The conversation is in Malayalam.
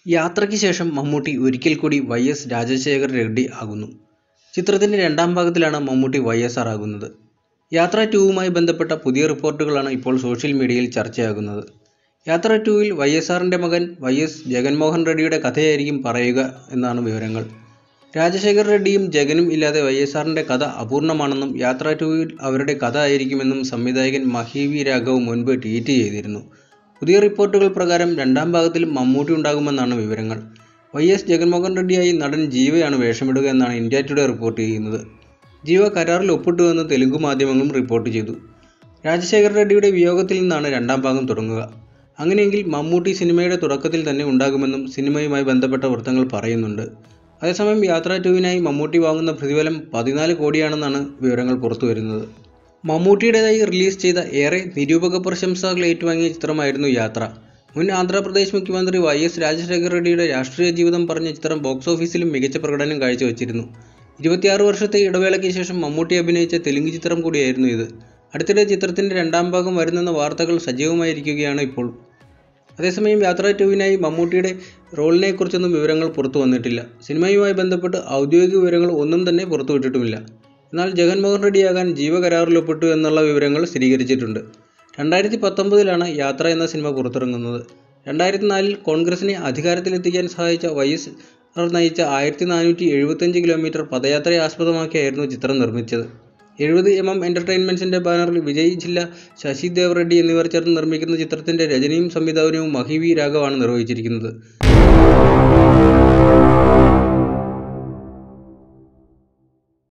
യാത്രയ്ക്ക് ശേഷം മമ്മൂട്ടി ഒരിക്കൽ കൂടി വൈ എസ് രാജശേഖർ റെഡ്ഡി ആകുന്നു ചിത്രത്തിന്റെ രണ്ടാം ഭാഗത്തിലാണ് മമ്മൂട്ടി വൈ എസ് ആർ ആകുന്നത് യാത്ര ടൂവുമായി ബന്ധപ്പെട്ട പുതിയ റിപ്പോർട്ടുകളാണ് ഇപ്പോൾ സോഷ്യൽ മീഡിയയിൽ ചർച്ചയാകുന്നത് യാത്ര ടൂവിൽ വൈ എസ് ആറിൻ്റെ മകൻ വൈ എസ് ജഗൻമോഹൻ റെഡ്ഡിയുടെ കഥയായിരിക്കും പറയുക എന്നാണ് വിവരങ്ങൾ രാജശേഖർ റെഡ്ഡിയും ജഗനും ഇല്ലാതെ വൈ എസ് ആറിൻ്റെ കഥ അപൂർണമാണെന്നും യാത്ര ടൂവിൽ അവരുടെ കഥ ആയിരിക്കുമെന്നും സംവിധായകൻ മഹി വി രാഘവ് മുൻപ് ട്വീറ്റ് ചെയ്തിരുന്നു പുതിയ റിപ്പോർട്ടുകൾ പ്രകാരം രണ്ടാം ഭാഗത്തിൽ മമ്മൂട്ടി ഉണ്ടാകുമെന്നാണ് വിവരങ്ങൾ വൈ എസ് ജഗൻമോഹൻ റെഡ്ഡിയായി നടൻ ജീവയാണ് വേഷമിടുക എന്നാണ് ഇന്ത്യ ടുഡേ റിപ്പോർട്ട് ചെയ്യുന്നത് ജീവ കരാറിൽ ഒപ്പിട്ടുവെന്ന് തെലുങ്ക് മാധ്യമങ്ങളും റിപ്പോർട്ട് ചെയ്തു രാജശേഖർ റെഡ്ഡിയുടെ വിയോഗത്തിൽ നിന്നാണ് രണ്ടാം ഭാഗം തുടങ്ങുക അങ്ങനെയെങ്കിൽ മമ്മൂട്ടി സിനിമയുടെ തുടക്കത്തിൽ തന്നെ ഉണ്ടാകുമെന്നും സിനിമയുമായി ബന്ധപ്പെട്ട വൃത്തങ്ങൾ പറയുന്നുണ്ട് അതേസമയം യാത്ര ടൂവിനായി മമ്മൂട്ടി വാങ്ങുന്ന പ്രതിഫലം പതിനാല് കോടിയാണെന്നാണ് വിവരങ്ങൾ പുറത്തുവരുന്നത് മമ്മൂട്ടിയുടേതായി റിലീസ് ചെയ്ത ഏറെ നിരൂപക പ്രശംസകൾ ഏറ്റുവാങ്ങിയ ചിത്രമായിരുന്നു യാത്ര മുൻ ആന്ധ്രാപ്രദേശ് മുഖ്യമന്ത്രി വൈ എസ് രാജശേഖർ റെഡ്ഡിയുടെ രാഷ്ട്രീയ ജീവിതം പറഞ്ഞ ചിത്രം ബോക്സ് ഓഫീസിലും മികച്ച പ്രകടനം കാഴ്ചവെച്ചിരുന്നു ഇരുപത്തിയാറ് വർഷത്തെ ഇടവേളയ്ക്ക് ശേഷം മമ്മൂട്ടി അഭിനയിച്ച തെലുങ്ക് ചിത്രം കൂടിയായിരുന്നു ഇത് അടുത്തിടെ ചിത്രത്തിന്റെ രണ്ടാം ഭാഗം വരുന്നെന്ന വാർത്തകൾ സജീവമായിരിക്കുകയാണ് ഇപ്പോൾ അതേസമയം യാത്ര ടൂവിനായി മമ്മൂട്ടിയുടെ റോളിനെക്കുറിച്ചൊന്നും വിവരങ്ങൾ പുറത്തു വന്നിട്ടില്ല സിനിമയുമായി ബന്ധപ്പെട്ട് ഔദ്യോഗിക വിവരങ്ങൾ ഒന്നും തന്നെ പുറത്തുവിട്ടിട്ടുമില്ല എന്നാൽ ജഗൻമോഹൻ റെഡ്ഡിയാകാൻ ജീവകരാറിലൊപ്പിട്ടു എന്നുള്ള വിവരങ്ങൾ സ്ഥിരീകരിച്ചിട്ടുണ്ട് രണ്ടായിരത്തി പത്തൊമ്പതിലാണ് യാത്ര എന്ന സിനിമ പുറത്തിറങ്ങുന്നത് രണ്ടായിരത്തി നാലിൽ കോൺഗ്രസിനെ അധികാരത്തിലെത്തിക്കാൻ സഹായിച്ച വൈ എസ് ആർ നയിച്ച ആയിരത്തി നാനൂറ്റി എഴുപത്തഞ്ച് കിലോമീറ്റർ പദയാത്രയെ ആസ്പദമാക്കിയായിരുന്നു ചിത്രം നിർമ്മിച്ചത് എഴുപത് എം എം എൻ്റർടൈൻമെൻറ്റ്സിൻ്റെ ബാനറിൽ വിജയ് ജില്ല ശശി ദേവ് റെഡ്ഡി എന്നിവർ ചേർന്ന് നിർമ്മിക്കുന്ന ചിത്രത്തിൻ്റെ രചനയും സംവിധാനവും മഹി വി രാഘവാണ് നിർവഹിച്ചിരിക്കുന്നത്